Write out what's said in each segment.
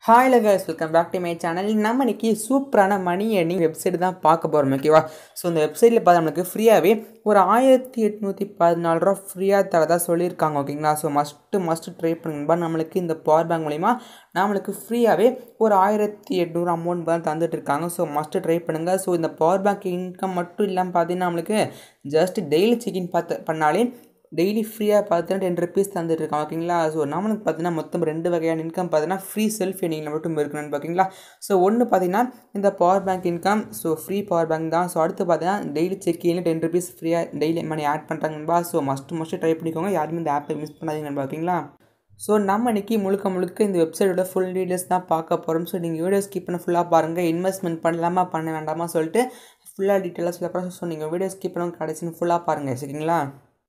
hi லகர்ஸ் welcome back to my channel நம்ம இன்னைக்கு சூப்பரான மணி ஏர்னிங் வெப்சைட் தான் பார்க்க போகிறோம் ஓகேவா ஸோ இந்த வெப்சைட்டில் பார்த்தா நம்மளுக்கு ஃப்ரீயாகவே ஒரு ஆயிரத்தி எட்நூற்றி பதினாலு ரூபா ஃப்ரீயாக தரதா சொல்லியிருக்காங்க ஓகேங்களா ஸோ மஸ்ட்டு மஸ்ட்டு ட்ரை பண்ணுங்கப்பா நம்மளுக்கு இந்த பவர் பேங்க் மூலிமா நம்மளுக்கு ஃப்ரீயாகவே ஒரு ஆயிரத்தி எட்நூறு அமௌண்ட் தான் தந்துட்டு இருக்காங்க ஸோ மஸ்ட்டு ட்ரை பண்ணுங்கள் ஸோ இந்த பவர் பேங்க் இன்கம் மட்டும் இல்லாமல் பார்த்தீங்கன்னா நம்மளுக்கு ஜஸ்ட் டெய்லி செக்இன் பார்த்து பண்ணாலே டெய்லி ஃப்ரீயாக பார்த்தீங்கன்னா டென் ருபீஸ் தந்துட்டு இருக்கான் ஓகேங்களா ஸோ நம்மளுக்கு பார்த்தீங்கன்னா மொத்தம் ரெண்டு வகையான இன்கம் பார்த்தீங்கன்னா ஃப்ரீ செல்ஃப் ஏர்னிங்கில் மட்டும் இருக்கணும்னு பார்த்தீங்களா ஸோ ஒன்று பார்த்தீங்கன்னா இந்த power bank income so free power bank தான் ஸோ அடுத்து பார்த்தீங்கன்னா டெய்லி செக்கிங்கில் டென் ருபீஸ் ஃப்ரீயாக டெய்லி மணி ஆட் பண்ணுறாங்கன்பா ஸோ மஸ்ட் மஸ்ட்டு ட்ரை பண்ணிக்கோங்க யாருமே இந்த ஆப்பை மிஸ் பண்ணாதீங்கன்னு ஓகேங்களா ஸோ நம்ம இன்னைக்கு முழுக்க முழுக்க இந்த வெப்சைட்டோட ஃபுல் டீட்டெயில்ஸ் தான் பார்க்க போகிறோம் ஸோ நீங்கள் வீடியோ ஸ்கிப் பண்ண ஃபுல்லாக பாருங்கள் இன்வெஸ்ட்மெண்ட் பண்ணலாமா பண்ண வேண்டாமா சொல்லிட்டு ஃபுல்லாக டீட்டெயிலாக சொல்ல போகிறோம் ஸோ நீங்கள் வீடியோ ஸ்கிப் பண்ண கடைசின்னு ஃபுல்லாக பாருங்கள் சரிங்களா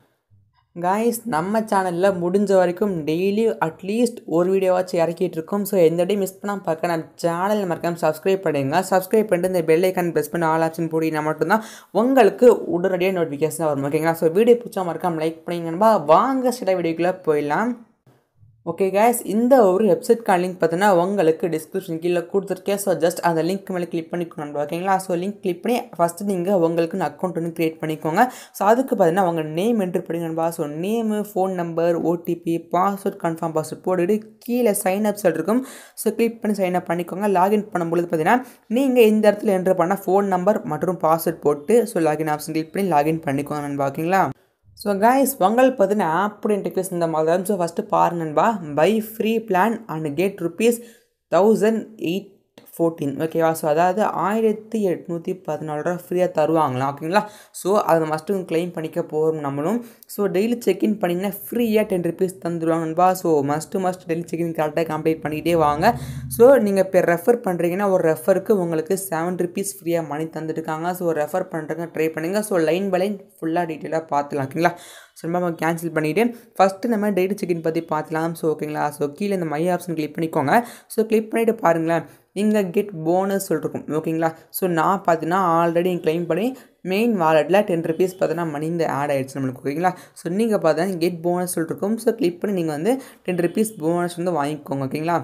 காய்ஸ் நம்ம சேனலில் முடிஞ்ச வரைக்கும் டெய்லி அட்லீஸ்ட் ஒரு வீடியோவாச்சும் இறக்கிட்டு இருக்கோம் ஸோ எந்த டே மிஸ் பண்ணால் பார்க்க நம்ம சேனல் மறக்காம சப்ஸ்கிரைப் பண்ணுங்க சப்ஸ்கிரைப் பண்ணிட்டு இந்த பெல் ஐக்கான் ப்ரெஸ் பண்ணி ஆல் ஆப்ஷன் போட்டிங்கன்னா மட்டும்தான் உங்களுக்கு உடனடியாக நோட்டிஃபிகேஷன் வரும் ஓகேங்களா ஸோ வீடியோ பிடிச்சா மறக்காம லைக் பண்ணிங்கன்னா வாங்க சில வீடியோக்குள்ளே போயிடலாம் ஓகே கேஸ் இந்த ஒரு வெப்சைட்கான லிங்க் பார்த்தீங்கன்னா உங்களுக்கு டிஸ்கிரிப்ஷன் கீழே கொடுத்துருக்கேன் ஸோ ஜஸ்ட் அந்த லிங்க் மேலே கிளிக் பண்ணிக்கணும் ஓகேங்களா ஸோ லிங்க் கிளிக் பண்ணி ஃபஸ்ட்டு நீங்கள் உங்களுக்கு அக்கௌண்ட் ஒன்று க்ரியேட் பண்ணிக்கோங்க ஸோ அதுக்கு பார்த்தீங்கன்னா உங்கள் நேம் என்ட்ரு பண்ணிக்கணும்பா so name phone number OTP password confirm password போட்டுட்டு கீழே சைன் அப் இருக்கும் ஸோ கிளிக் பண்ணி சைன் அப் பண்ணிக்கோங்க லாகின் பண்ணும்பொழுது பார்த்தீங்கன்னா நீங்கள் இந்த இடத்துல என்ட்ரு பண்ண ஃபோன் நம்பர் மற்றும் பாஸ்வேர்ட் போட்டு ஸோ லாகின் ஆப்ஷன் கிளிக் பண்ணி லாகின் பண்ணிக்கோங்க நண்பா ஓகேங்களா ஸோ கைஸ் உங்களுக்கு பார்த்தீங்கன்னா ஆப் இன்டர்ஃபேஸ் இந்த மாதிரி தான் ஸோ ஃபஸ்ட்டு பாருங்கன்பா buy free plan and get rupees thousand eight fourteen ஓகேவா ஸோ அதாவது ஆயிரத்தி எட்நூற்றி பதினாலு ரூபா ஃப்ரீயாக தருவாங்களாம் ஓகேங்களா ஸோ அதை மஸ்ட்டு க்ளைம் பண்ணிக்க போகிறோம் நம்மளும் ஸோ டெய்லி செக்இன் பண்ணிங்கன்னா ஃப்ரீயாக டென் ருபீஸ் தந்துடுவாங்கன்பா so must must daily check in கரெக்டாக கம்ப்ளீட் பண்ணிக்கிட்டே வாங்க ஸோ நீங்கள் இப்போ ரெஃபர் பண்ணுறீங்கன்னா ஒரு ரெஃபருக்கு உங்களுக்கு செவன் ருபீஸ் ஃப்ரீயாக மணி தந்துட்டுருக்காங்க ஸோ ரெஃபர் பண்ணுறங்க ட்ரை பண்ணுங்கள் ஸோ லைன் பை லைன் ஃபுல்லாக டீட்டெயிலாக பார்த்துலாம் ஓகேங்களா ஸோ நம்ம கேன்சல் பண்ணிவிட்டு ஃபஸ்ட்டு நம்ம டெய்லி செக்இன் பற்றி பார்த்துலாம் ஸோ ஓகேங்களா ஸோ கீழே இந்த மை ஆப்ஷன் கிளிக் பண்ணிக்கோங்க ஸோ கிளிக் பண்ணிவிட்டு பாருங்களேன் இங்கே கெட் போனஸ் சொல்லிருக்கும் ஓகேங்களா ஸோ நான் பார்த்தீங்கன்னா ஆல்ரெடி கிளைம் பண்ணி மெயின் வாலெட்டில் டென் ருபீஸ் பார்த்தீங்கன்னா மணி இந்த ஆட் ஆகிடுச்சு நம்மளுக்கு ஓகேங்களா ஸோ நீங்கள் பார்த்தா கெட் போனஸ் சொல்லிருக்கும் ஸோ கிளிக் பண்ணி நீங்கள் வந்து டென் ருபீஸ் போனஸ் வந்து வாங்கிக்கோங்க ஓகேங்களா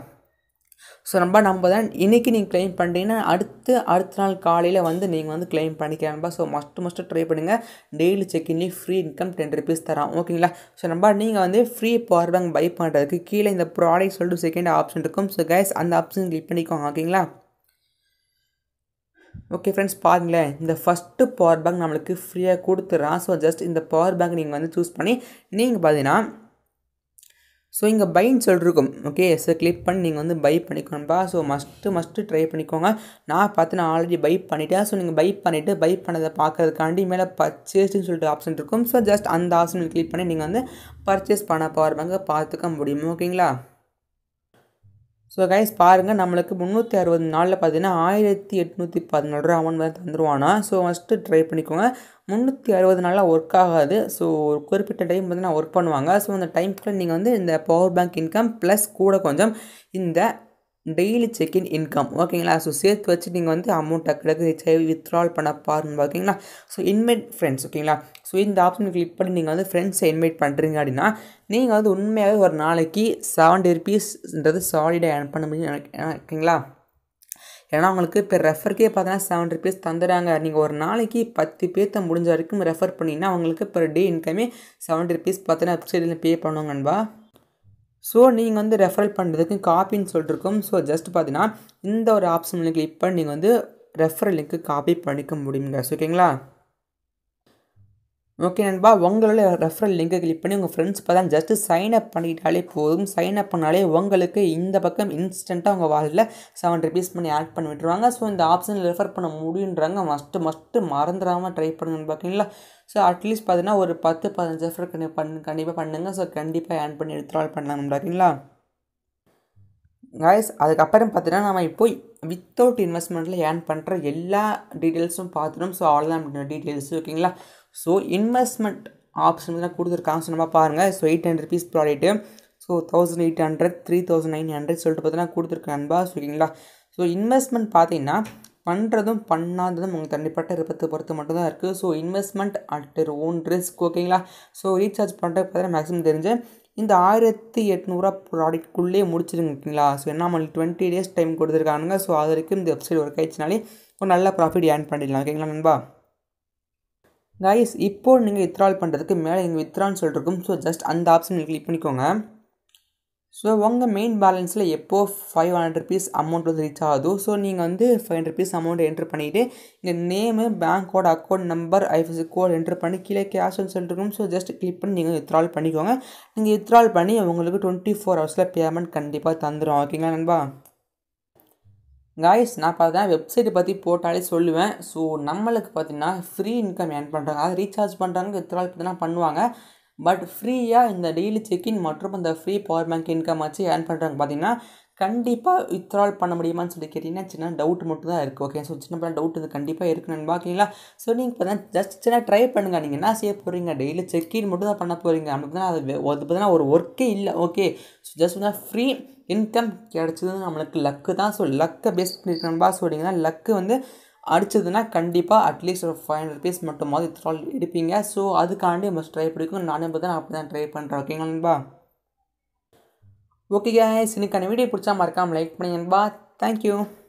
ஸோ நம்ம நம்ம தான் இன்றைக்கி நீங்கள் க்ளைம் பண்ணிட்டீங்கன்னா அடுத்து அடுத்த நாள் காலையில் வந்து நீங்கள் வந்து க்ளைம் பண்ணிக்கலாம்பா ஸோ மஸ்ட்டு மஸ்ட்டு ட்ரை பண்ணுங்கள் டெய்லி செக்இன்லேயும் ஃப்ரீ இன்கம் டென் ருபீஸ் தரோம் ஓகேங்களா ஸோ நம்ம நீங்கள் வந்து ஃப்ரீ பவர் பேங்க் பை பண்ணுறதுக்கு கீழே இந்த ப்ராடக்ட் சொல்லிட்டு செகண்ட் ஆப்ஷன் இருக்கும் ஸோ கைஸ் அந்த ஆப்ஷன் கிளிக் பண்ணிக்கோங்க ஓகேங்களா ஓகே ஃப்ரெண்ட்ஸ் பாருங்களேன் இந்த ஃபஸ்ட்டு பவர் பேங்க் நம்மளுக்கு ஃப்ரீயாக கொடுத்துட்றான் ஸோ ஜஸ்ட் இந்த பவர் பேங்க் நீங்கள் வந்து சூஸ் பண்ணி நீங்கள் பார்த்தீங்கன்னா ஸோ இங்கே பைன்னு சொல்லிருக்கும் ஓகே ஸோ கிளிக் பண்ணி நீங்கள் வந்து பை பண்ணிக்கணும்பா ஸோ மஸ்ட்டு மஸ்ட்டு ட்ரை பண்ணிக்கோங்க நான் பார்த்து நான் ஆல்ரெடி பை பண்ணிட்டேன் ஸோ நீங்கள் பை பண்ணிவிட்டு பை பண்ணதை பார்க்கறதுக்காண்டி மேலே பர்ச்சேஸ்ன்னு சொல்லிட்டு ஆப்ஷன் இருக்கும் ஸோ ஜஸ்ட் அந்த ஆப்ஷன் கிளிக் பண்ணி நீங்கள் வந்து பர்ச்சேஸ் பண்ண பவர் பேங்கை பார்த்துக்க முடியும் ஓகேங்களா ஸோ கைஸ் பாருங்கள் நம்மளுக்கு முந்நூற்றி அறுபது நாளில் பார்த்தீங்கன்னா ஆயிரத்தி எட்நூற்றி பதினாலு ரூபா அமௌண்ட் வந்து தந்துருவானா ஸோ ஃபஸ்ட்டு ட்ரை பண்ணிக்கோங்க முந்நூற்றி அறுபது நாளில் ஒர்க் ஆகாது ஸோ ஒரு குறிப்பிட்ட டைம் பார்த்தீங்கன்னா ஒர்க் பண்ணுவாங்க ஸோ அந்த டைம்க்குள்ளே நீங்கள் வந்து இந்த பவர் பேங்க் இன்கம் ப்ளஸ் கூட கொஞ்சம் இந்த டெய்லி செக்இன் இன்கம் ஓகேங்களா ஸோ சேர்த்து வச்சு நீங்கள் வந்து அமௌண்ட் டக்கு ரீச் ஆகி வித்ட்ரால் பண்ண பாருங்க ஓகேங்களா ஸோ இன்வைட் ஃப்ரெண்ட்ஸ் ஓகேங்களா ஸோ இந்த ஆப்ஷன் கிளிக் பண்ணி நீங்கள் வந்து ஃப்ரெண்ட்ஸை இன்வைட் பண்ணுறீங்க அப்படின்னா நீங்கள் வந்து உண்மையாகவே ஒரு நாளைக்கு செவன்டி ருபீஸ்ன்றது சாலிடாக ஏர்ன் பண்ண முடியும் ஓகேங்களா ஏன்னா உங்களுக்கு இப்போ ரெஃபருக்கே பார்த்தீங்கன்னா செவன் ருபீஸ் தந்துடுறாங்க நீங்கள் ஒரு நாளைக்கு பத்து பேர்த்த முடிஞ்ச வரைக்கும் ரெஃபர் பண்ணிங்கன்னா அவங்களுக்கு பெர் டே இன்கமே செவன்டி ருபீஸ் பார்த்தீங்கன்னா வெப்சைட்டில் பே பண்ணுவாங்கன்பா ஸோ நீங்கள் வந்து ரெஃபரல் பண்ணுறதுக்கு காப்பின்னு சொல்லிட்டுருக்கோம் ஸோ ஜஸ்ட் பார்த்தீங்கன்னா இந்த ஒரு ஆப்ஷன் கிளிக் பண்ணி நீங்கள் வந்து ரெஃபரல் லிங்க்கு காப்பி பண்ணிக்க முடியுங்க ஓகேங்களா ஓகே நண்பா உங்களோட ரெஃபரல் லிங்கை கிளிக் பண்ணி உங்கள் ஃப்ரெண்ட்ஸ் பார்த்தா ஜஸ்ட்டு சைன் அப் பண்ணிக்கிட்டாலே போதும் சைன் அப் பண்ணாலே உங்களுக்கு இந்த பக்கம் இன்ஸ்டண்ட்டாக உங்கள் வாலில் செவன் ருபீஸ் பண்ணி ஆட் பண்ணி விட்டுருவாங்க ஸோ இந்த ஆப்ஷனில் ரெஃபர் பண்ண முடியுன்றாங்க மஸ்ட்டு மஸ்ட்டு மறந்துடாமல் ட்ரை பண்ணுங்கன்னு பார்த்தீங்களா ஸோ அட்லீஸ்ட் பார்த்தீங்கன்னா ஒரு பத்து பதினஞ்சு ரெஃபர் கண்டி பண்ணு கண்டிப்பாக பண்ணுங்கள் ஸோ கண்டிப்பாக ஆட் பண்ணி எடுத்துகிட்டு பண்ணலாம் பார்த்தீங்களா காய்ஸ் அதுக்கப்புறம் பார்த்தீங்கன்னா நம்ம இப்போ வித்தவுட் இன்வெஸ்ட்மெண்ட்டில் ஏர்ன் பண்ணுற எல்லா டீட்டெயில்ஸும் பார்த்துட்டோம் ஸோ அவ்வளோதான் டீட்டெயில்ஸ் ஓகேங்களா ஸோ இன்வெஸ்ட்மெண்ட் ஆப்ஷன் தான் கொடுத்துருக்காங்க ஸோ நம்ம பாருங்கள் so eight hundred rupees product so thousand eight hundred three thousand nine hundred சொல்லிட்டு பார்த்தீங்கன்னா கொடுத்துருக்கான்பா ஓகேங்களா ஸோ இன்வெஸ்ட்மெண்ட் பார்த்தீங்கன்னா பண்ணுறதும் பண்ணாததும் உங்கள் தனிப்பட்ட விருப்பத்தை பொறுத்து மட்டும்தான் இருக்குது so investment at own risk ஓகேங்களா ஸோ ரீசார்ஜ் பண்ணுறது பார்த்தீங்கன்னா மேக்ஸிமம் தெரிஞ்சு இந்த ஆயிரத்தி எட்நூறுவா ப்ராடக்ட்குள்ளேயே முடிச்சிருங்க ஓகேங்களா ஸோ என்ன நம்மளுக்கு டுவெண்ட்டி டேஸ் டைம் கொடுத்துருக்கானுங்க ஸோ அது வரைக்கும் இந்த வெப்சைட் ஒர்க் ஆயிடுச்சுனாலே ஒரு நல்ல ப்ராஃபிட் ஏர்ன் பண்ணிடலாம் ஓகேங்களா நண்பா கைஸ் இப்போ நீங்கள் வித்ட்ரால் பண்ணுறதுக்கு மேலே இங்கே வித்ரான்னு சொல்லிருக்கும் ஸோ ஜஸ்ட் அந்த ஆப்ஷன் நீங்கள் கிளிக் பண்ணிக்கோங்க ஸோ உங்கள் மெயின் பேலன்ஸில் எப்போ ஃபைவ் ஹண்ட்ரட் ருபீஸ் அமௌண்ட் வந்து ரீச் ஆகுதோ ஸோ நீங்கள் வந்து five hundred rupees amount enter பண்ணிவிட்டு இங்கே நேமு பேங்க்கோட account number IFSC code enter பண்ணி கீழே கேஷ்னு சொல்லிருக்கும் ஸோ ஜஸ்ட் கிளிக் பண்ணி நீங்கள் வித்ட்ரால் பண்ணிக்கோங்க நீங்கள் வித்ட்ரால் பண்ணி உங்களுக்கு டுவெண்ட்டி ஃபோர் ஹவர்ஸில் பேமெண்ட் கண்டிப்பாக தந்துடும் ஓகேங்களா நண்பா காய்ஸ் நான் பார்த்தா வெப்சைட்டை பற்றி போட்டாலே சொல்லுவேன் ஸோ நம்மளுக்கு பார்த்தீங்கன்னா ஃப்ரீ இன்கம் ஏர்ன் பண்ணுறாங்க அதாவது ரீசார்ஜ் பண்ணுறாங்க வித்ட்ரால் பார்த்தீங்கன்னா பண்ணுவாங்க பட் ஃப்ரீயாக இந்த டெய்லி செக்இன் மற்றும் இந்த ஃப்ரீ பவர் பேங்க் இன்கம் வச்சு ஏர்ன் பண்ணுறாங்க பார்த்தீங்கன்னா கண்டிப்பாக வித்ட்ரால் பண்ண முடியுமான்னு சொல்லி கேட்டிங்கன்னா சின்ன டவுட் மட்டும் தான் இருக்குது ஓகே ஸோ சின்ன பிள்ளை டவுட் இது கண்டிப்பாக இருக்கு நண்பா ஓகேங்களா ஸோ நீங்கள் இப்போ தான் ஜஸ்ட் சின்ன ட்ரை பண்ணுங்கள் நீங்கள் என்ன செய்ய போகிறீங்க டெய்லி செக்இன் மட்டும் தான் பண்ண போகிறீங்க நமக்கு தான் அது அது பார்த்தீங்கன்னா ஒரு ஒர்க்கே இல்லை ஓகே ஸோ ஜஸ்ட் வந்து ஃப்ரீ இன்கம் கிடச்சது நம்மளுக்கு லக்கு தான் ஸோ லக்கை பேஸ் பண்ணியிருக்கணும்பா ஸோ நீங்கள் தான் லக்கு வந்து அடிச்சதுன்னா கண்டிப்பாக அட்லீஸ்ட் ஒரு ஃபைவ் ஹண்ட்ரட் ருபீஸ் மட்டுமாவது வித்ட்ரால் எடுப்பீங்க ஸோ அதுக்காண்டி மஸ்ட் ட்ரை பிடிக்கும் நானே பார்த்தா நான் அப்படி தான் ட்ரை பண்ணுறேன் ஓகேங்களா நண்பா ஓகே கேஸ் இன்னைக்கான வீடியோ பிடிச்சா மறக்காமல் லைக் பண்ணுங்க நண்பா தேங்க்யூ